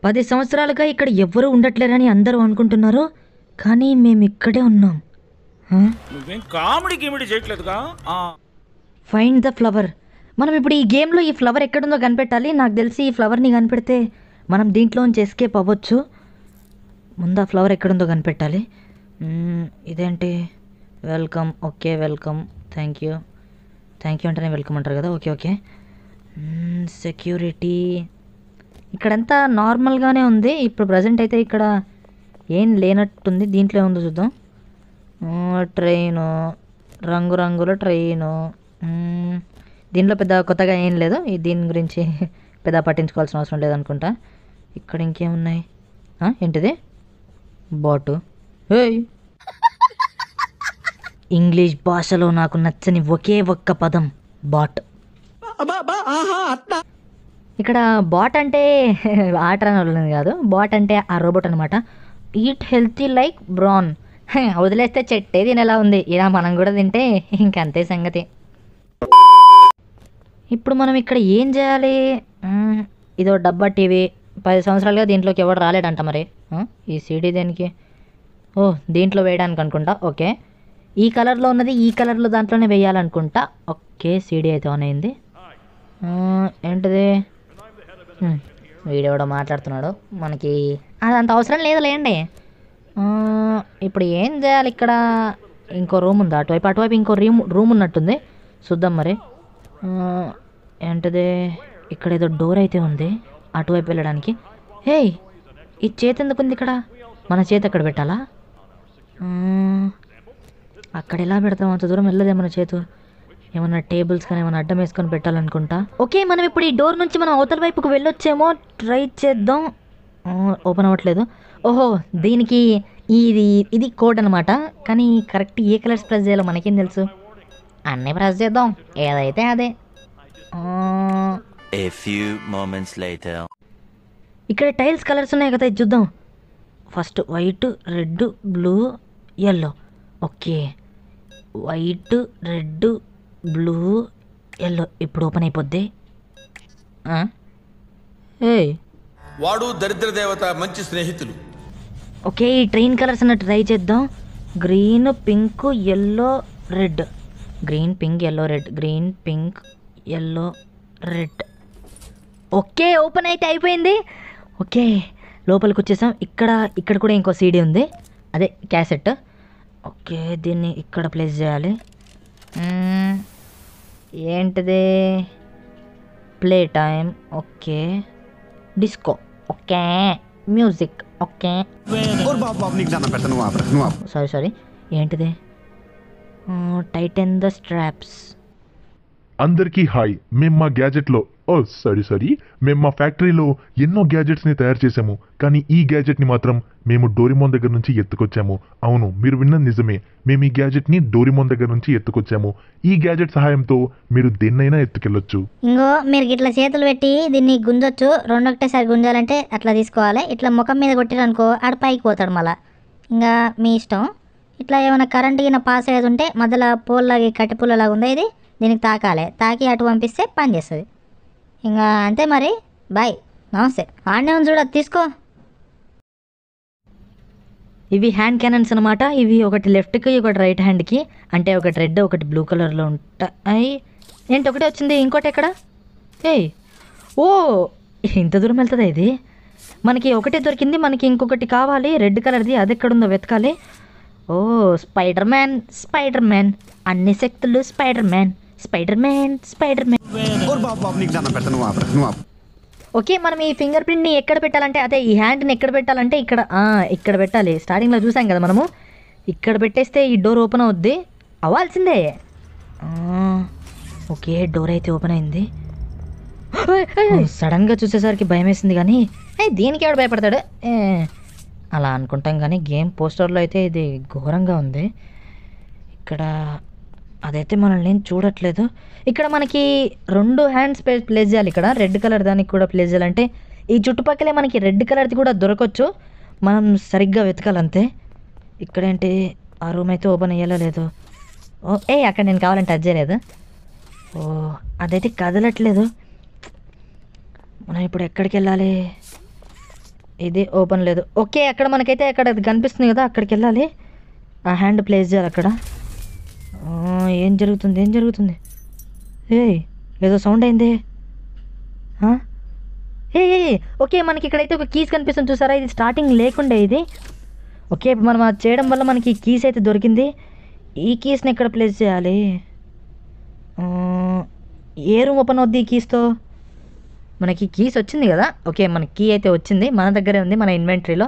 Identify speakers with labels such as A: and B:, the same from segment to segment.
A: పది సంవత్సరాలుగా ఇక్కడ ఎవ్వరూ ఉండట్లేరని అందరూ అనుకుంటున్నారు కానీ మేము ఇక్కడే ఉన్నాం
B: నువ్వేం కామెడీ గిమిడి చేయట్లేదుగా ఆ.
A: ఫైండ్ ద ఫ్లవర్ మనం ఇప్పుడు ఈ గేమ్లో ఈ ఫ్లవర్ ఎక్కడుందో కనిపెట్టాలి నాకు తెలిసి ఈ ఫ్లవర్ని కనిపెడితే మనం దీంట్లోంచి ఎస్కేప్ అవ్వచ్చు ముందు ఆ ఫ్లవర్ ఎక్కడుందో కనిపెట్టాలి మ్మ్, ఇదేంటి welcome okay welcome thank you thank you అంటేనే వెల్కమ్ అంటారు కదా ఓకే ఓకే సెక్యూరిటీ ఇక్కడంతా నార్మల్గానే ఉంది ఇప్పుడు ప్రజెంట్ అయితే ఇక్కడ ఏం లేనట్టుంది దీంట్లో ఏముందో చూద్దాం ట్రైను రంగురంగుల ట్రైను మ్మ్. దీనిలో పెద్ద కొత్తగా ఏం లేదు ఈ దీని గురించి పెద్ద పట్టించుకోవాల్సిన అవసరం లేదనుకుంటా ఇక్కడ ఇంకేమున్నాయి ఆ, ఏంటిది బాటు ఏయ్ ఇంగ్లీష్ భాషలో నాకు నచ్చని ఒకే ఒక్క పదం బాట్ ఇక్కడ బాట్ అంటే ఆట వాళ్ళని కాదు బాట్ అంటే ఆ రోబోట్ అనమాట ఈట్ హెల్తీ లైక్ బ్రాన్ వదిలేస్తే చెట్టే తినేలా ఉంది ఇలా మనం కూడా తింటే ఇంకంతే సంగతి ఇప్పుడు మనం ఇక్కడ ఏం చేయాలి మ్మ్, ఇదో డబ్బా టీవీ పది సంవత్సరాలుగా దీంట్లోకి ఎవరు రాలేడంట మరి ఆ, ఈ సీడీ దేనికి ఓ దీంట్లో వేయడానికి అనుకుంటా ఓకే ఈ కలర్లో ఉన్నది ఈ కలర్లో దాంట్లోనే వేయాలనుకుంటా ఓకే సీడీ అయితే ఆన్ అయింది ఆ, ఏంటిది హ్మ్, వీడెవడో మాట్లాడుతున్నాడు మనకి అదంత అవసరం లేదు లేండి ఆ, ఇప్పుడు ఏం చేయాలి ఇక్కడ ఇంకో రూమ్ ఉంది అటువైపు అటువైపు ఇంకో రూమ్ రూమ్ ఉన్నట్టుంది చూద్దాం మరి ఆ, ఏంటిది ఇక్కడ ఏదో డోర్ అయితే ఉంది అటువైపు వెళ్ళడానికి హే ఈ చేతి ఎందుకు ఉంది ఇక్కడ మన చేతి అక్కడ పెట్టాలా ఆ, అక్కడ ఎలా పెడతాం అంత దూరం వెళ్ళదే మన చేతు ఏమన్నా టేబుల్స్ కానీ ఏమైనా అడ్డం వేసుకొని పెట్టాలనుకుంటా ఓకే మనం ఇప్పుడు ఈ డోర్ నుంచి మనం అవతల వైపుకు వెళ్ళొచ్చేమో ట్రై చేద్దాం ఆ, ఓపెన్ అవ్వట్లేదు ఓహో దీనికి ఇది ఇది కోడ్ అనమాట కానీ కరెక్ట్ ఏ కలర్స్ ప్రెస్ చేయాలో మనకేం తెలుసు అన్నీ ప్రెస్ చేద్దాం ఏదైతే అదే ఆ,
C: A few moments later.
A: ఇక్కడ టైల్స్ కలర్స్ ఉన్నాయి కదా ఇది చూద్దాం first white red blue yellow okay white red blue yellow ఇప్పుడు ఓపెన్ అయిపోద్ది ఆ? ఏయ్
D: వాడు దరిద్ర దేవత మంచి స్నేహితులు
A: ఓకే ఈ ట్రైన్ కలర్స్ అన్నట్టు ట్రై చేద్దాం green pink yellow red green pink yellow red green pink yellow red okay open అయితే అయిపోయింది ఓకే లోపలికి వచ్చేసాం ఇక్కడ ఇక్కడ కూడా ఇంకో సీడీ ఉంది అదే క్యాసెట్ ఓకే దీన్ని ఇక్కడ ప్లేస్ చేయాలి మ్మ్. ఏంటిది play time okay disco okay music okay
E: और बाप बाप नहीं जाना पड़ता वहाँ पर वहाँ
A: సారీ సారీ ఏంటిది టైటన్ ద స్ట్రాప్స్
F: అందరికీ హాయ్ మేము మా గ్యాజెట్లో ఓ సారీ సారీ మేము మా ఫ్యాక్టరీలో ఎన్నో గ్యాజెట్స్ని తయారు చేశాము కానీ ఈ గ్యాజెట్ని మాత్రం మేము డోరిమోన్ దగ్గర నుంచి ఎత్తుకొచ్చాము అవును మీరు విన్నది నిజమే మేము ఈ గ్యాజెట్ని డోరిమోన్ దగ్గర నుంచి ఎత్తుకొచ్చాము ఈ గ్యాజెట్ సహాయంతో మీరు దేన్నైనా ఎత్తుకెళ్ళొచ్చు
G: ఇంకో మీరు ఇట్లా చేతులు పెట్టి దీన్ని గుంజొచ్చు రెండు ఒకటేసారి గుంజాలంటే అట్లా తీసుకోవాలి ఇట్లా ముఖం మీద కొట్టిరనుకో ఆడ పైకి పోతాడు మళ్ళా ఇంకా మీ ఇష్టం ఇట్లా ఏమైనా కరెంట్ గిన పాస్ అయ్యేది ఉంటే మధ్యలో పోల్లాగి కట్టి పుల్లలాగా ఉంది ఇది దీనికి తాకాలి తాకి అటు పంపిస్తే పని చేస్తుంది ఇంకా అంతే మరి బాయ్ నమస్తే ఆడనే ఉంది చూడ తీసుకో
A: ఇవి హ్యాండ్ క్యానన్స్ అనమాట ఇవి ఒకటి లెఫ్ట్కి ఒకటి రైట్ హ్యాండ్కి అంటే ఒకటి రెడ్ ఒకటి బ్లూ కలర్లో ఉంటాయి ఏంటి ఒకటే వచ్చింది ఇంకోటి ఎక్కడ ఏయ్ ఓ ఇంత దూరం వెళ్తుందా ఇది మనకి ఒకటే దొరికింది మనకి ఇంకొకటి కావాలి రెడ్ కలర్ది అది ఎక్కడుందో వెతకాలి ఓ స్పైడర్ మ్యాన్ స్పైడర్ మ్యాన్ అన్ని శక్తులు Spider Man Spider Man Spider Man
E: और बाप बाप नहीं जाना पड़ता वहाँ पर वहाँ
A: ఓకే మనం ఈ ఫింగర్ ప్రింట్ని ఎక్కడ పెట్టాలంటే అదే ఈ హ్యాండ్ని ఎక్కడ పెట్టాలంటే ఇక్కడ ఆ, ఇక్కడ పెట్టాలి స్టార్టింగ్లో చూసాం కదా మనము ఇక్కడ పెట్టేస్తే ఈ డోర్ ఓపెన్ అవుద్ది అవ్వాల్సిందే ఆ, ఓకే డోర్ అయితే ఓపెన్ అయింది సడన్గా చూసేసరికి భయం వేసింది కానీ ఏ, దీనికి ఎవడు భయపడతాడు ఏ, అలా అనుకుంటాం కానీ గేమ్ పోస్టర్లో అయితే ఇది ఘోరంగా ఉంది ఇక్కడ అదైతే మనల్ని ఏం చూడట్లేదు ఇక్కడ మనకి రెండు హ్యాండ్స్ ప్లేస్ చేయాలి ఇక్కడ రెడ్ కలర్ దానికి కూడా ప్లేస్ చేయాలంటే ఈ చుట్టుపక్కలే మనకి రెడ్ కలర్ది కూడా దొరకవచ్చు మనం సరిగ్గా వెతకాలంతే ఇక్కడేంటి ఆ రూమ్ అయితే ఓపెన్ అయ్యేలా లేదు ఓ ఏ అక్కడ నేను కావాలంటే టచ్ చేయలేదు ఓ అదైతే కదలట్లేదు మనం ఇప్పుడు ఎక్కడికి వెళ్ళాలి ఇది ఓపెన్ లేదు ఓకే అక్కడ మనకైతే అక్కడ అది కనిపిస్తుంది కదా అక్కడికి వెళ్ళాలి ఆ హ్యాండ్ ప్లేస్ చేయాలి అక్కడ ఆ, ఏం జరుగుతుంది ఏం జరుగుతుంది ఏయ్ ఏదో సౌండ్ అయింది ఆ? ఏ ఏ, ఏ, ఓకే మనకి ఇక్కడైతే ఒక కీస్ కనిపిస్తుంది చూసారా ఇది స్టార్టింగ్ లేకుండే ఇది ఓకే ఇప్పుడు మనం అది చేయడం వల్ల మనకి ఈ కీస్ అయితే దొరికింది ఈ కీస్ని ఎక్కడ ప్లేస్ చేయాలి ఆ, ఏ రూమ్ ఓపెన్ అవుద్ది ఈ కీస్తో మనకి కీస్ వచ్చింది కదా ఓకే మన కీ అయితే వచ్చింది మన దగ్గరే ఉంది మన ఇన్వెంటరీలో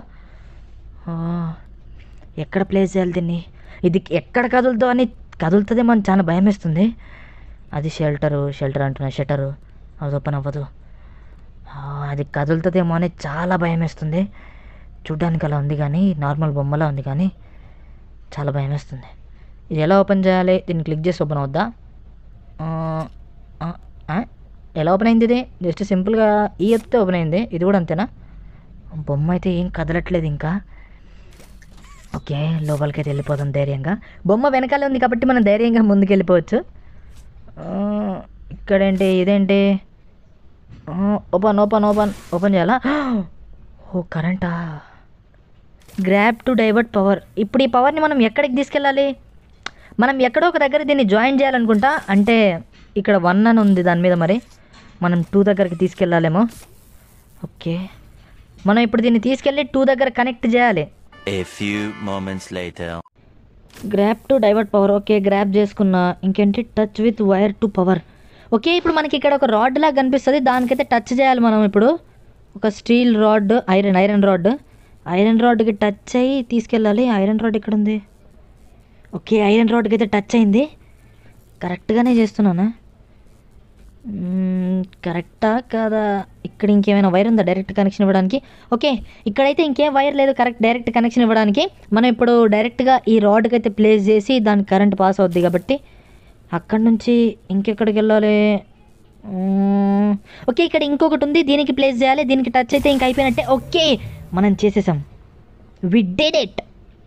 A: ఎక్కడ ప్లేస్ చేయాలి దీన్ని ఇది ఎక్కడ కదులుతో అని కదులుతుందేమో అని చాలా భయం వేస్తుంది అది షెల్టరు షెల్టర్ అంటున్నా షెటరు అది ఓపెన్ అవ్వదు ఆ, అది కదులుతుందేమో అని చాలా భయం వేస్తుంది చూడ్డానికి అలా ఉంది కానీ నార్మల్ బొమ్మలా ఉంది కానీ చాలా భయం వేస్తుంది ఇది ఎలా ఓపెన్ చేయాలి దీన్ని క్లిక్ చేసి ఓపెన్ అవుద్దా ఆ, ఆ, ఆ? ఎలా ఓపెన్ అయింది ఇది జస్ట్ సింపుల్గా ఈ ఎత్తే ఓపెన్ అయింది ఇది కూడా అంతేనా బొమ్మ అయితే ఏం కదలట్లేదు ఇంకా ఓకే లోపలికి అయితే వెళ్ళిపోదాం ధైర్యంగా బొమ్మ వెనకాలే ఉంది కాబట్టి మనం ధైర్యంగా ముందుకు వెళ్ళిపోవచ్చు ఆ, ఇక్కడేంటి ఇదేంటి ఓపెన్ ఓపెన్ ఓపెన్ ఓపెన్ చేయాలా ఓ కరెంటా గ్రాప్ టు డైవర్ట్ పవర్ ఇప్పుడు ఈ పవర్ని మనం ఎక్కడికి తీసుకెళ్ళాలి మనం ఎక్కడో ఒక దగ్గర దీన్ని జాయిన్ చేయాలనుకుంటా అంటే ఇక్కడ వన్ అని ఉంది దాని మీద మరి మనం టూ దగ్గరికి తీసుకెళ్ళాలేమో ఓకే మనం ఇప్పుడు దీన్ని తీసుకెళ్ళి టూ దగ్గర కనెక్ట్ చేయాలి
C: A few moments later.
A: Grab to divert power okay grab చేసుకున్నా ఇంకేంటి touch with wire to power okay ఇప్పుడు మనకి ఇక్కడ ఒక రాడ్ లాగా కనిపిస్తుంది దానికైతే టచ్ చేయాలి మనం ఇప్పుడు ఒక steel rod iron iron rod iron రాడ్కి టచ్ అయ్యి తీసుకెళ్ళాలి ఐరన్ రాడ్ ఇక్కడ ఉంది ఓకే ఐరన్ రాడ్కి అయితే టచ్ అయింది కరెక్ట్గానే చేస్తున్నానా మ్మ్, కరెక్టా కాదా ఇక్కడ ఇంకేమైనా వైర్ ఉందా డైరెక్ట్ కనెక్షన్ ఇవ్వడానికి ఓకే ఇక్కడైతే ఇంకేం వైర్ లేదు కరెక్ట్ డైరెక్ట్ కనెక్షన్ ఇవ్వడానికి మనం ఇప్పుడు డైరెక్ట్గా ఈ రాడ్కి అయితే ప్లేస్ చేసి దానికి కరెంట్ పాస్ అవుద్ది కాబట్టి అక్కడ నుంచి ఇంకెక్కడికి వెళ్ళాలి మ్మ్, ఓకే ఇక్కడ ఇంకొకటి ఉంది దీనికి ప్లేస్ చేయాలి దీనికి టచ్ అయితే ఇంక అయిపోయినట్టే ఓకే మనం చేసేసాం వి డెడ్ ఇట్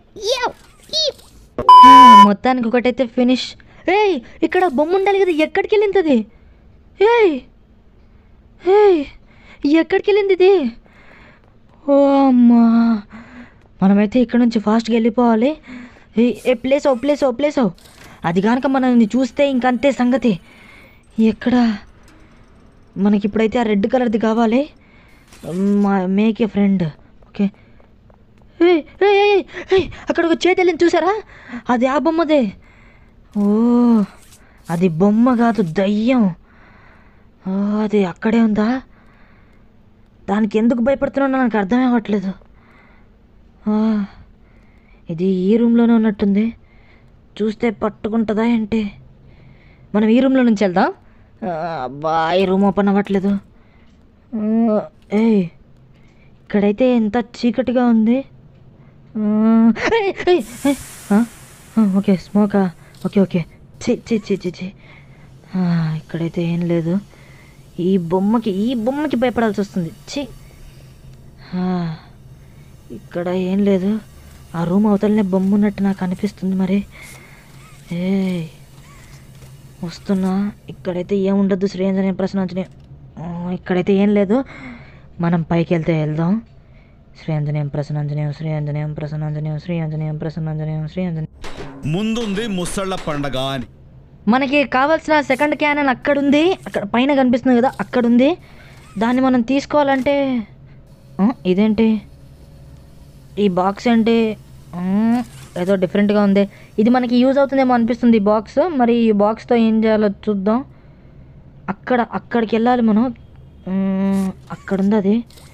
A: మొత్తానికి ఒకటైతే ఫినిష్ ఏయ్ ఇక్కడ బొమ్మ ఉండాలి కదా ఎక్కడికి వెళ్ళింది అది ఏయ్ ఏయ్ ఎక్కడికి వెళ్ళింది ఇది ఓ అమ్మా మనమైతే ఇక్కడ నుంచి ఫాస్ట్గా వెళ్ళిపోవాలి ఏ ఏ ప్లేస్ ఓ ప్లేస్ ఓ ప్లేస్ ఓ అది కనుక మనల్ని చూస్తే ఇంకంతే సంగతి ఎక్కడ మనకి ఇప్పుడైతే ఆ రెడ్ కలర్ది కావాలి మా మేక్ ఏ ఫ్రెండ్ ఓకే ఏయ్, ఏయ్, ఏయ్, ఏయ్, అక్కడ ఒక చేతి వెళ్ళింది చూసారా అది ఆ బొమ్మదే ఓ అది బొమ్మ కాదు దయ్యం ఓ, అది అక్కడే ఉందా దానికి ఎందుకు భయపడుతున్నానో నాకు అర్థమే అవ్వట్లేదు ఆ, ఇది ఈ రూమ్లోనే ఉన్నట్టుంది చూస్తే పట్టుకుంటుందా ఏంటి మనం ఈ రూమ్లో నుంచి వెళ్దాం ఆ, అబ్బా ఈ రూమ్ ఓపెన్ అవ్వట్లేదు ఆ, ఏయ్ ఇక్కడైతే ఎంత చీకటిగా ఉంది ఆ, ఏయ్, ఏయ్, ఏయ్, ఆ, ఆ, ఓకే స్మోకా ఓకే ఓకే చి చి చి చి చి ఆ, ఇక్కడైతే ఏం లేదు ఈ బొమ్మకి ఈ బొమ్మకి భయపడాల్సి వస్తుంది చి ఆ, ఇక్కడ ఏం లేదు ఆ రూమ్ అవతలనే బొమ్మ ఉన్నట్టు నాకు అనిపిస్తుంది మరి ఏయ్ వస్తున్నా ఇక్కడైతే ఏం ఉండదు శ్రేయంజనేయం ప్రశ్నాంజనేయం ఆ, ఇక్కడైతే ఏం లేదు మనం పైకి వెళ్తే వెళ్దాం శ్రీ ఆంజనేయం ప్రసన్నాంజనేయం శ్రీ ఆంజనేయం ప్రసన్నాంజనేయం శ్రీ ఆంజనేయం ప్రసన్నాంజనేయం శ్రీ ఆంజనేయం
E: ముందుంది ముసళ్ళ పండగ అని
A: మనకి కావాల్సిన సెకండ్ క్యానన్ అక్కడ ఉంది అక్కడ పైన కనిపిస్తుంది కదా అక్కడ ఉంది దాన్ని మనం తీసుకోవాలంటే ఆ, ఇదేంటి ఈ బాక్స్ ఏంటి ఆ, ఏదో డిఫరెంట్గా ఉంది ఇది మనకి యూజ్ అవుతుందేమో అనిపిస్తుంది ఈ బాక్స్ మరి ఈ బాక్స్తో ఏం చేయాలో చూద్దాం అక్కడ అక్కడికి వెళ్ళాలి మనం ఉమ్, అక్కడ ఉంది అది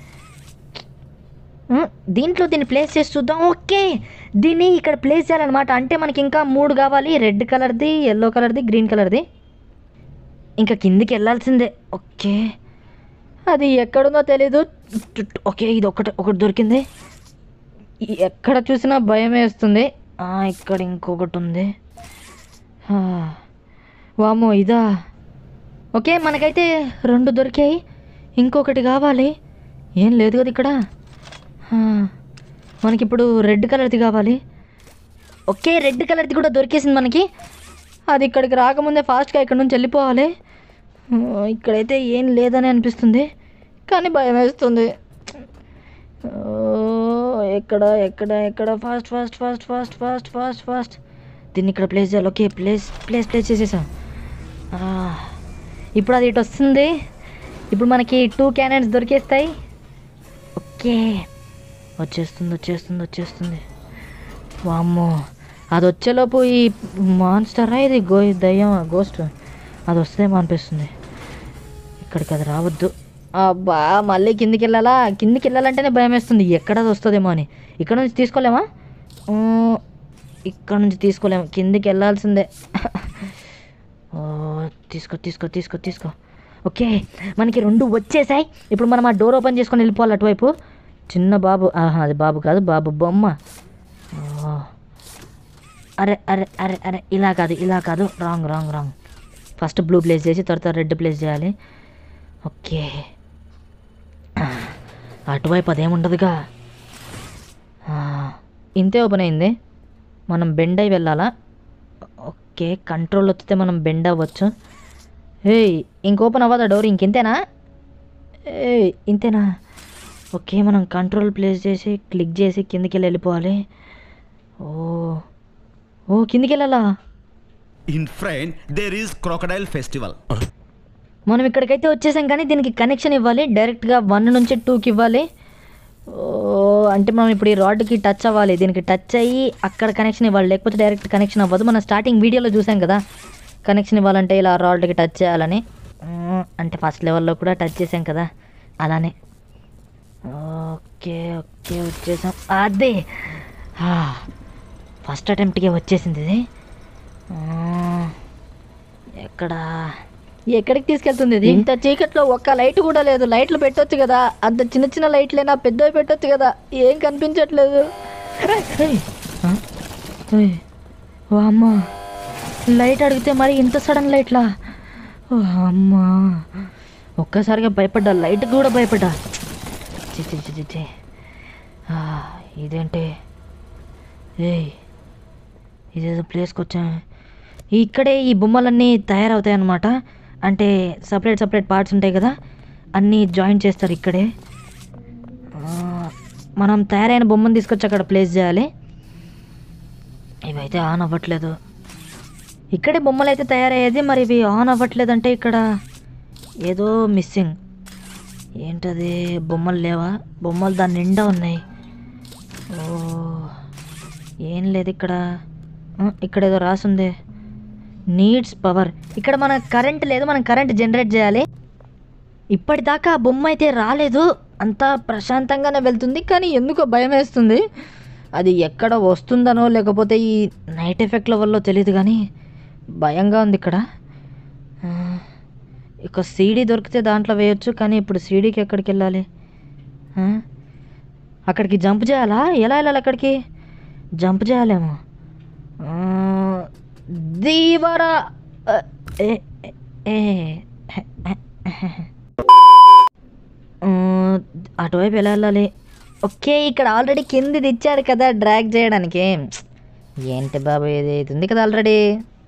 A: ఆ, దీంట్లో దీన్ని ప్లేస్ చేసి చూద్దాం ఓకే దీన్ని ఇక్కడ ప్లేస్ చేయాలన్నమాట అంటే మనకి ఇంకా మూడు కావాలి రెడ్ కలర్ది ఎల్లో కలర్ది గ్రీన్ కలర్ది ఇంకా కిందికి వెళ్ళాల్సిందే ఓకే అది ఎక్కడుందో తెలీదు చుట్టూ- ఓకే ఇది ఒకటి ఒకటి దొరికింది ఈ- ఎక్కడ చూసినా భయం వేస్తుంది ఆ, ఇక్కడ ఇంకొకటి ఉంది ఆ, వామో ఇదా ఓకే మనకైతే రెండు దొరికాయి ఇంకొకటి కావాలి ఏం లేదు కదా ఇక్కడ ఆ, మనకిప్పుడు రెడ్ కలర్ది కావాలి ఓకే రెడ్ కలర్ది కూడా దొరికేసింది మనకి అది ఇక్కడికి రాకముందే ఫాస్ట్గా ఇక్కడ నుంచి వెళ్ళిపోవాలి ఆ, ఇక్కడైతే ఏం లేదని అనిపిస్తుంది కానీ భయం వేస్తుంది ఓ, ఎక్కడ ఎక్కడ ఎక్కడ fast fast fast fast fast fast fast దీన్ని ఇక్కడ ప్లేస్ చేయాలి ఓకే ప్లేస్ ప్లేస్ ప్లేస్ చేసేసాం ఆ, ఇప్పుడు అది ఇటు వస్తుంది ఇప్పుడు మనకి టూ క్యానెట్స్ దొరికేస్తాయి ఓకే వచ్చేస్తుంది వచ్చేస్తుంది వచ్చేస్తుంది వామ్మో అది వచ్చేలోపు ఈ మాన్స్టరా ఇది గో దయ్యం గోస్ట్ అది వస్తేమో అనిపిస్తుంది ఇక్కడికి అది రావద్దు అబ్బా మళ్ళీ కిందికి వెళ్ళాలా కిందికి వెళ్ళాలంటేనే భయం వేస్తుంది ఎక్కడ అది వస్తుందేమో అని ఇక్కడ నుంచి తీసుకోలేమా ఊ, ఇక్కడ నుంచి తీసుకోలేము కిందికి వెళ్ళాల్సిందే ఓ తీసుకో తీసుకో తీసుకో తీసుకో ఓకే మనకి రెండు వచ్చేసాయి ఇప్పుడు మనం ఆ డోర్ ఓపెన్ చేసుకొని వెళ్ళిపోవాలి అటువైపు చిన్న బాబు ఆహా అది బాబు కాదు బాబు బొమ్మ ఓ. అరే అరే అరే అరే ఇలా కాదు ఇలా కాదు wrong wrong wrong first blue place చేసి తర్వాత రెడ్ ప్లేస్ చేయాలి ఓకే అటువైపు అదేముండదుగా ఆ, ఇంతే ఓపెన్ అయింది మనం బెండ్ అయి వెళ్ళాలా ఓకే కంట్రోల్ వస్తే మనం బెండ్ అవ్వచ్చు ఏయ్ ఇంక ఓపెన్ అవ్వదా డోర్ ఇంకింతేనా ఏయ్ ఇంతేనా ఓకే మనం కంట్రోల్ ప్లేస్ చేసి క్లిక్ చేసి కిందికి వెళ్ళి వెళ్ళిపోవాలి ఓ ఓ కిందికి వెళ్ళాలా
E: in front there is crocodile festival
A: మనం ఇక్కడికైతే వచ్చేసాం కానీ దీనికి కనెక్షన్ ఇవ్వాలి డైరెక్ట్గా వన్ నుంచి టూకి ఇవ్వాలి ఓ అంటే మనం ఇప్పుడు ఈ రాడ్కి టచ్ అవ్వాలి దీనికి టచ్ అయ్యి అక్కడ కనెక్షన్ ఇవ్వాలి లేకపోతే డైరెక్ట్ కనెక్షన్ అవ్వదు మనం స్టార్టింగ్ వీడియోలో చూసాం కదా కనెక్షన్ ఇవ్వాలంటే ఇలా రాడ్కి టచ్ చేయాలని ఉమ్, అంటే ఫస్ట్ లెవెల్లో కూడా టచ్ చేసాం కదా అలానే ఓకే ఓకే వచ్చేసాం అదే ఫస్ట్ అటెంప్ట్కే వచ్చేసింది ఇది ఆ, ఎక్కడ ఎక్కడికి తీసుకెళ్తుంది ఇది ఇంత చీకట్లో ఒక్క లైట్ కూడా లేదు లైట్లు పెట్టొచ్చు కదా అంత చిన్న చిన్న లైట్లైనా పెద్దవి పెట్టొచ్చు కదా ఏం కనిపించట్లేదు ఏయ్, ఆ? ఏయ్, ఓ అమ్మా లైట్ అడిగితే మరి ఇంత సడన్ లైట్లా ఓ అమ్మా ఒక్కసారిగా భయపడ్డా లైట్ కూడా భయపడ్డా చి చి చి చి, చి ఆ, ఇదేంటి ఏయ్ ఇదేదో ప్లేస్కి వచ్చాం ఇక్కడే ఈ బొమ్మలన్నీ తయారవుతాయి అన్నమాట అంటే సపరేట్ సపరేట్ పార్ట్స్ ఉంటాయి కదా అన్నీ జాయిన్ చేస్తారు ఇక్కడే ఆ, మనం తయారైన బొమ్మను తీసుకొచ్చి అక్కడ ప్లేస్ చేయాలి ఇవైతే ఆన్ అవ్వట్లేదు ఇక్కడే బొమ్మలు అయితే తయారయ్యేది మరి ఇవి ఆన్ అవ్వట్లేదు అంటే ఇక్కడ ఏదో మిస్సింగ్ ఏంటది బొమ్మలు లేవా బొమ్మలు దాని నిండా ఉన్నాయి ఓ ఏం లేదు ఇక్కడ ఆ, ఇక్కడ ఏదో రాసుంది నీడ్స్ పవర్ ఇక్కడ మన కరెంట్ లేదు మనం కరెంట్ జనరేట్ చేయాలి ఇప్పటిదాకా ఆ బొమ్మ అయితే రాలేదు అంతా ప్రశాంతంగానే వెళ్తుంది కానీ ఎందుకో భయం వేస్తుంది అది ఎక్కడ వస్తుందనో లేకపోతే ఈ నైట్ ఎఫెక్ట్ల వల్ల తెలియదు కానీ భయంగా ఉంది ఇక్కడ ఆ, ఇక సీడీ దొరికితే దాంట్లో వేయొచ్చు కానీ ఇప్పుడు సీడీకి ఎక్కడికి వెళ్ళాలి ఆ? అక్కడికి జంప్ చేయాలా ఎలా వెళ్ళాలి అక్కడికి జంప్ చేయాలేమో ఆ, దీవరా ఆ, ఏ ఏ, ఏ, ఆ, అటువైపు ఎలా వెళ్ళాలి ఓకే ఇక్కడ ఆల్రెడీ కిందిది ఇచ్చారు కదా డ్రాగ్ చేయడానికి ఏంటి బాబు ఇది ఇది ఉంది కదా ఆల్రెడీ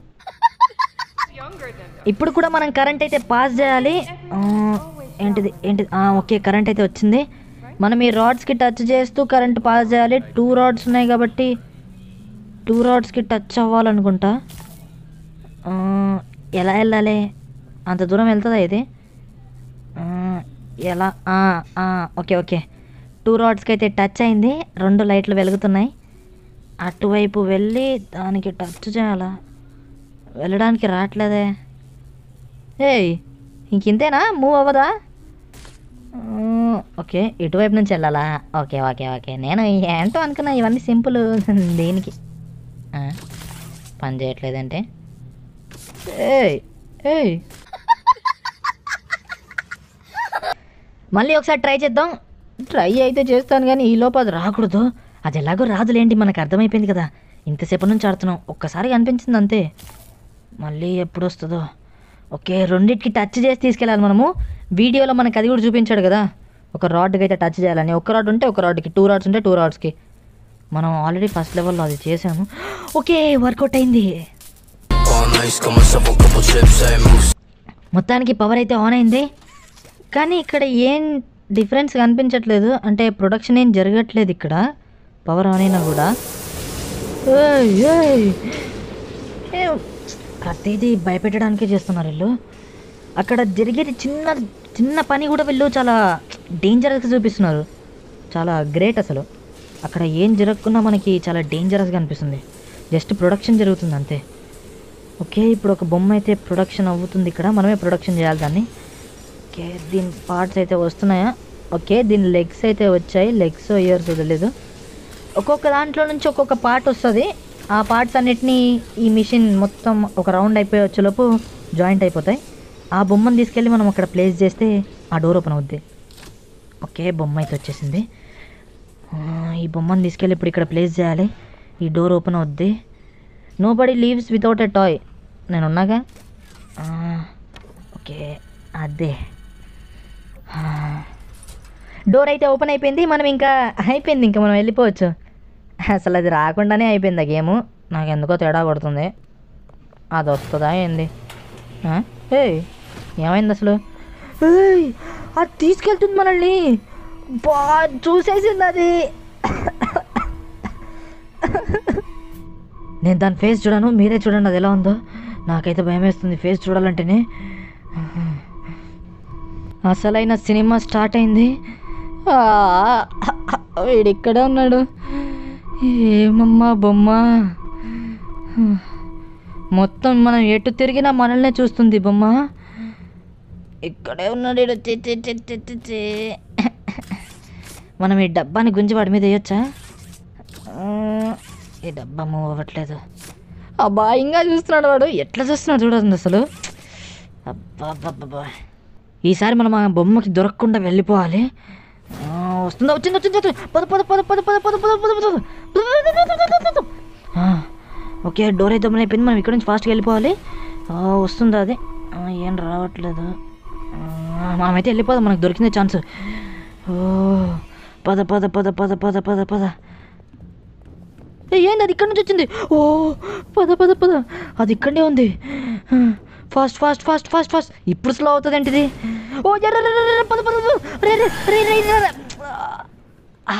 A: ఇప్పుడు కూడా మనం కరెంట్ అయితే పాస్ చేయాలి ఆ, ఏంటిది ఏంటిది ఆ, ఓకే కరెంట్ అయితే వచ్చింది మనం ఈ రాడ్స్కి టచ్ చేస్తూ కరెంట్ పాస్ చేయాలి టూ రాడ్స్ ఉన్నాయి కాబట్టి టూ రాడ్స్కి టచ్ అవ్వాలనుకుంటా ఆ, ఎలా వెళ్ళాలి అంత దూరం వెళ్తుందా ఇది ఆ, ఎలా ఆ, ఆ, ఓకే ఓకే టూ రాడ్స్కి అయితే టచ్ అయింది రెండు లైట్లు వెలుగుతున్నాయి అటువైపు వెళ్ళి దానికి టచ్ చేయాలా వెళ్ళడానికి రావట్లేదే ఏయ్ ఇంకింతేనా మూవ్ అవ్వదా ఆ, ఓకే ఇటువైపు నుంచి వెళ్ళాలా ఓకే ఓకే ఓకే నేను ఏంటో అనుకున్నా ఇవన్నీ సింపుల్ దేనికి ఆ, పని చేయట్లేదంటే ఏయ్ ఏయ్ మళ్ళీ ఒకసారి ట్రై చేద్దాం ట్రై అయితే చేస్తాను కానీ ఈ లోపు అది రాకూడదు అది ఎలాగో రాదులేంటి మనకు అర్థమైపోయింది కదా ఇంతసేపు నుంచి ఆడుతున్నాం ఒక్కసారి అనిపించింది అంతే మళ్ళీ ఎప్పుడు వస్తుందో ఓకే రెండింటికి టచ్ చేసి తీసుకెళ్ళాలి మనము వీడియోలో మనకు అది కూడా చూపించాడు కదా ఒక రాడ్కి అయితే టచ్ చేయాలని ఒక రాడ్ ఉంటే ఒక రాడ్కి టూ రాడ్స్ ఉంటే టూ రాడ్స్కి మనం ఆల్రెడీ ఫస్ట్ లెవెల్లో అది చేసాము ఓకే వర్కౌట్ అయింది మొత్తానికి పవర్ అయితే ఆన్ అయింది కానీ ఇక్కడ ఏం డిఫరెన్స్ కనిపించట్లేదు అంటే ప్రొడక్షన్ ఏం జరగట్లేదు ఇక్కడ పవర్ ఆన్ అయినా కూడా ఏయ్, ఏయ్. ఏ, ప్రతిదీ భయపెట్టడానికే చేస్తున్నారు వీళ్ళు అక్కడ జరిగేది చిన్న చిన్న పని కూడా వీళ్ళు చాలా డేంజరస్గా చూపిస్తున్నారు చాలా గ్రేట్ అసలు అక్కడ ఏం జరగకుండా మనకి చాలా డేంజరస్గా అనిపిస్తుంది జస్ట్ ప్రొడక్షన్ జరుగుతుంది అంతే ఓకే ఇప్పుడు ఒక బొమ్మ అయితే ప్రొడక్షన్ అవుతుంది ఇక్కడ మనమే ప్రొడక్షన్ చేయాలి దాన్ని ఓకే దీని పార్ట్స్ అయితే వస్తున్నాయా ఓకే దీని లెగ్స్ అయితే వచ్చాయి లెగ్స్ ఇయర్స్ తెలియదు ఒక్కొక్క దాంట్లో నుంచి ఒక్కొక్క పార్ట్ వస్తుంది ఆ పార్ట్స్ అన్నిటినీ ఈ మిషన్ మొత్తం ఒక రౌండ్ అయిపోయి వచ్చేలోపు జాయింట్ అయిపోతాయి ఆ బొమ్మను తీసుకెళ్ళి మనం అక్కడ ప్లేస్ చేస్తే ఆ డోర్ ఓపెన్ అవుద్ది ఓకే బొమ్మ అయితే వచ్చేసింది ఆ, ఈ బొమ్మను తీసుకెళ్ళి ఇప్పుడు ఇక్కడ ప్లేస్ చేయాలి ఈ డోర్ ఓపెన్ అవుద్ది nobody leaves without a toy నేను ఉన్నాగా ఆ, ఓకే అదే డోర్ అయితే ఓపెన్ అయిపోయింది మనం ఇంకా అయిపోయింది ఇంకా మనం వెళ్ళిపోవచ్చు అసలు అది రాకుండానే అయిపోయింది ఆ గేము నాకు ఎందుకో తేడా కొడుతుంది అది వస్తుందా ఏంది ఆ? ఏయ్ ఏమైంది అసలు ఏయ్ అది తీసుకెళ్తుంది మనల్ని బా చూసేసింది అది నేను దాని ఫేస్ చూడను మీరే చూడండి అది ఎలా ఉందో నాకైతే భయం వేస్తుంది ఫేస్ చూడాలంటేనే అసలైన సినిమా స్టార్ట్ అయింది ఆ, వీడు ఇక్కడే ఉన్నాడు ఏమమ్మా బొమ్మ మొత్తం మనం ఎటు తిరిగినా మనల్నే చూస్తుంది బొమ్మ ఇక్కడే ఉన్నాడు ఈడు. చి, చి, చి, చి, చి, చి. మనం ఈ డబ్బాని గుంజి వాడి మీద వేయొచ్చా ఆ, ఈ డబ్బా మూవ్ అవ్వట్లేదు అబ్బా ఇంకా చూస్తున్నాడు వాడు ఎట్లా చూస్తున్నాడు చూడండి అసలు అబ్బా అబ్బా, అబ్బా ఈసారి మనం ఆ బొమ్మకి దొరకకుండా వెళ్ళిపోవాలి ఆ, వస్తుందా వచ్చింది వచ్చింది వచ్చింది. పద పద పద పద పద పద పద పద పద పద. ఆ, ఓకే డోర్ అయితే ఓపెన్ అయిపోయింది మనం ఇక్కడ నుంచి ఫాస్ట్గా వెళ్ళిపోవాలి ఆ, వస్తుందా అది ఆ, ఏం రావట్లేదు ఆ, మనమైతే వెళ్ళిపోదాం మనకు దొరికిందే ఛాన్స్ ఓ పద పద పద పద పద పద పద ఏ, ఏంది అది ఇక్కడ నుంచి వచ్చింది ఓ పద పద పద అది ఇక్కడే ఉంది fast fast fast fast fast ఇప్పుడు స్లో అవుతుంది ఏంటిది ఓ ఎర్ర, ఎర్ర, ఎర్ర, పద పద పద. రే, రే, రే, రే, రే, రే. ఆ.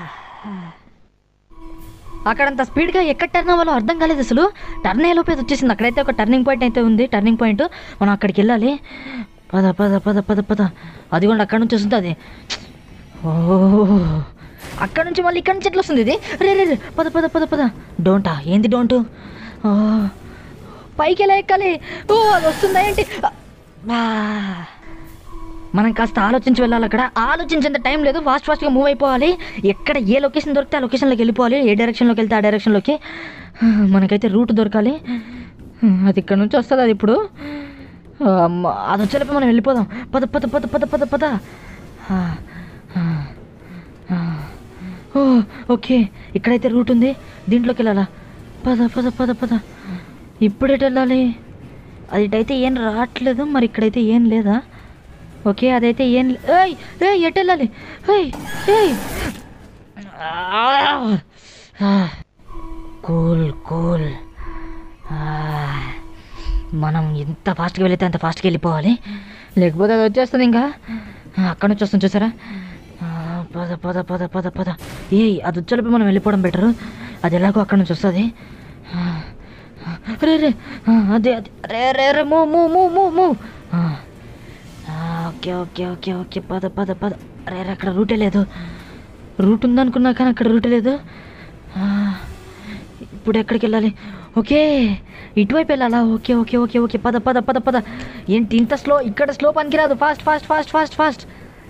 A: అక్కడంత స్పీడ్గా ఎక్కడ టర్న్ అవ్వాలో అర్థం కాలేదు అసలు టర్న్ అయ్యేలోపే అది వచ్చేసింది అక్కడైతే ఒక టర్నింగ్ పాయింట్ అయితే ఉంది టర్నింగ్ పాయింట్ మనం అక్కడికి వెళ్ళాలి పద పద పద పద పద అది కూడా అక్కడ నుంచి వస్తుంది అది ఓ అక్కడ నుంచి మళ్ళీ ఇక్కడ నుంచి ఎట్లా వస్తుంది ఇది రే రే రే పద పద పద పద డోంటా ఏంది డోంటు ఓ, పైకి ఎలా ఎక్కాలి ఓ అది వస్తుందా ఏంటి ఆ, మనం కాస్త ఆలోచించి వెళ్ళాలి అక్కడ ఆలోచించేంత టైం లేదు ఫాస్ట్ ఫాస్ట్గా మూవ్ అయిపోవాలి ఎక్కడ ఏ లొకేషన్ దొరికితే ఆ లొకేషన్లోకి వెళ్ళిపోవాలి ఏ డైరెక్షన్లోకి వెళ్తే ఆ డైరెక్షన్లోకి మనకైతే రూట్ దొరకాలి అది ఇక్కడ నుంచి వస్తుంది అది ఇప్పుడు అమ్మ, అది వచ్చేలోపు మనం వెళ్ళిపోదాం పద పద పద పద పద పద ఆ, ఆ, ఆ. ఓ ఓకే ఇక్కడైతే రూట్ ఉంది దీంట్లోకి వెళ్ళాలా పద పద పద పద ఇప్పుడు ఎటు వెళ్ళాలి అది ఇటైతే ఏం రావట్లేదు మరి ఇక్కడైతే ఏం లేదా ఓకే అదైతే ఏం లే- ఏయ్ ఏయ్ ఎటు వెళ్ళాలి ఏయ్ ఏయ్ కూల్ కూల్ మనం ఎంత ఫాస్ట్గా వెళితే అంత ఫాస్ట్గా వెళ్ళిపోవాలి లేకపోతే అది వచ్చేస్తుంది ఇంకా ఆ, అక్కడ నుంచి వస్తుంది చూసారా ఆ, పద పద పద పద పద ఏ అది వచ్చేలోపు మనం వెళ్ళిపోవడం బెటరు అది ఎలాగో అక్కడ నుంచి వస్తుంది ఆ, ఆ, రే రే ఆ, అదే అదే రే రే రే మూ మూ మూ మూ మూ ఆ, ఆ, ఓకే ఓకే ఓకే ఓకే పద పద పద రే రే అక్కడ రూటే లేదు రూట్ ఉందనుకున్నా కానీ అక్కడ రూట్ లేదు ఆ, ఇప్పుడు ఎక్కడికి వెళ్ళాలి ఓకే ఇటువైపు వెళ్ళాలా ఓకే ఓకే ఓకే ఓకే పద పద పద పద ఏంటి ఇంత స్లో ఇక్కడ స్లో పనికిరాదు fast fast fast fast fast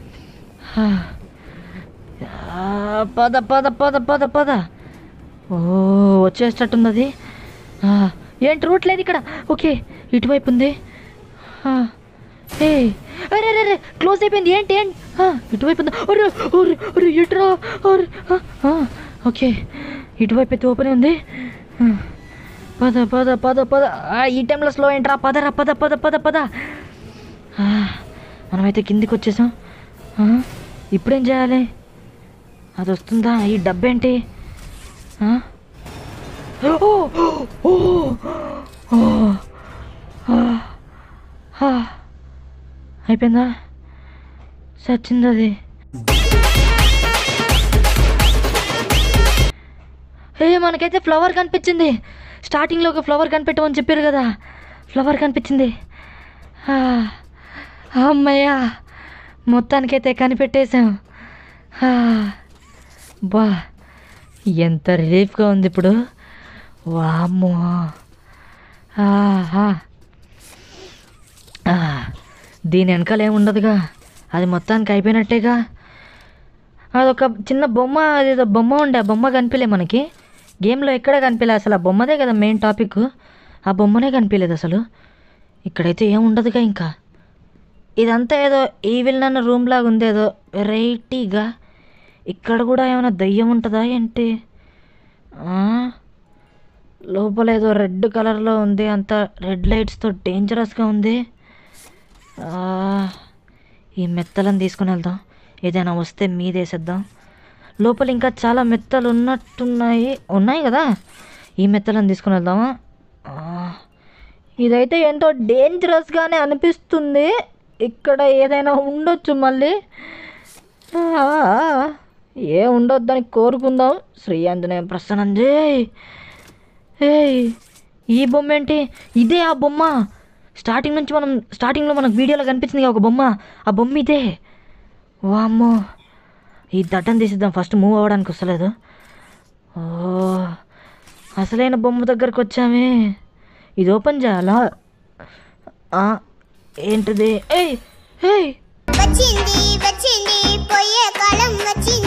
A: పద పద పద పద పద ఓ వచ్చేటట్టుంది అది ఆ, ఏంటి రూట్ లేదు ఇక్కడ ఓకే ఇటువైపు ఉంది ఆ, ఏయ్ అరే అరే అరే క్లోజ్ అయిపోయింది ఏంటి ఏంటి ఆ, ఇటువైపు ఉందా అరే అరే అరే ఇటురా అరే ఆ, ఆ, ఓకే ఇటువైపు అయితే ఓపెన్ ఉంది ఆ, పద పద పద పద ఆ, ఈ టైంలో స్లో ఏంట్రా పదరా పద పద పద పద ఆ, మనమైతే కిందికి వచ్చేసాం ఆ, ఇప్పుడేం చేయాలి అది వస్తుందా ఈ డబ్బేంటి ఆ? ఓ ఓ ఓ ఆ, ఆ. అయిపోయిందా చచ్చింది అది ఏ మనకైతే ఫ్లవర్ కనిపించింది స్టార్టింగ్లో ఒక ఫ్లవర్ కనిపెట్టమని చెప్పారు కదా ఫ్లవర్ కనిపించింది ఆ, అమ్మయ్యా మొత్తానికైతే కనిపెట్టేశాం ఆ, బా ఎంత రిలీఫ్గా ఉంది ఇప్పుడు వామ్మో ఆహా. ఆ, దీని వెనకాల ఏముండదుగా అది మొత్తానికి అయిపోయినట్టేగా అదొక చిన్న బొమ్మ అదేదో బొమ్మ ఉండే ఆ బొమ్మ కనిపించలే మనకి గేమ్లో ఎక్కడ కనిపించలే అసలు ఆ బొమ్మదే కదా మెయిన్ టాపిక్ ఆ బొమ్మనే కనిపించలేదు అసలు ఇక్కడైతే ఏం ఉండదుగా ఇంకా ఇదంతా ఏదో ఈవిల్ నన్న రూమ్ లాగా ఉంది ఏదో వెరైటీగా ఇక్కడ కూడా ఏమైనా దయ్యం ఉంటుందా ఏంటి ఆ? లోపల ఏదో రెడ్ కలర్లో ఉంది అంత రెడ్ లైట్స్తో డేంజరస్గా ఉంది ఆ, ఈ మెత్తలను తీసుకుని వెళ్దాం ఏదైనా వస్తే మీదేసేద్దాం లోపల ఇంకా చాలా మెత్తలు ఉన్నట్టున్నాయి ఉన్నాయి కదా ఈ మెత్తలను తీసుకుని వెళ్దామా ఆ, ఇదైతే ఏంటో డేంజరస్గానే అనిపిస్తుంది ఇక్కడ ఏదైనా ఉండొచ్చు మళ్ళీ ఆ, ఏ ఉండొద్దని కోరుకుందాం శ్రీ ఆంజనేయ ప్రసన్నంజయ్ ఏయ్ ఈ బొమ్మ ఏంటి ఇదే ఆ బొమ్మ స్టార్టింగ్ నుంచి మనం స్టార్టింగ్లో మనకు వీడియోలో కనిపించింది కదా ఒక బొమ్మ ఆ బొమ్మ ఇదే వామ్మో ఈ దట్టం తీసిద్దాం ఫస్ట్ మూవ్ అవ్వడానికి వస్తలేదు ఓ అసలైన బొమ్మ దగ్గరకు వచ్చామే ఇది ఓపెన్ చేయాలా ఆ, ఏంటిది ఏయ్ ఏయ్
H: వచ్చింది వచ్చింది పోయే కాలం వచ్చింది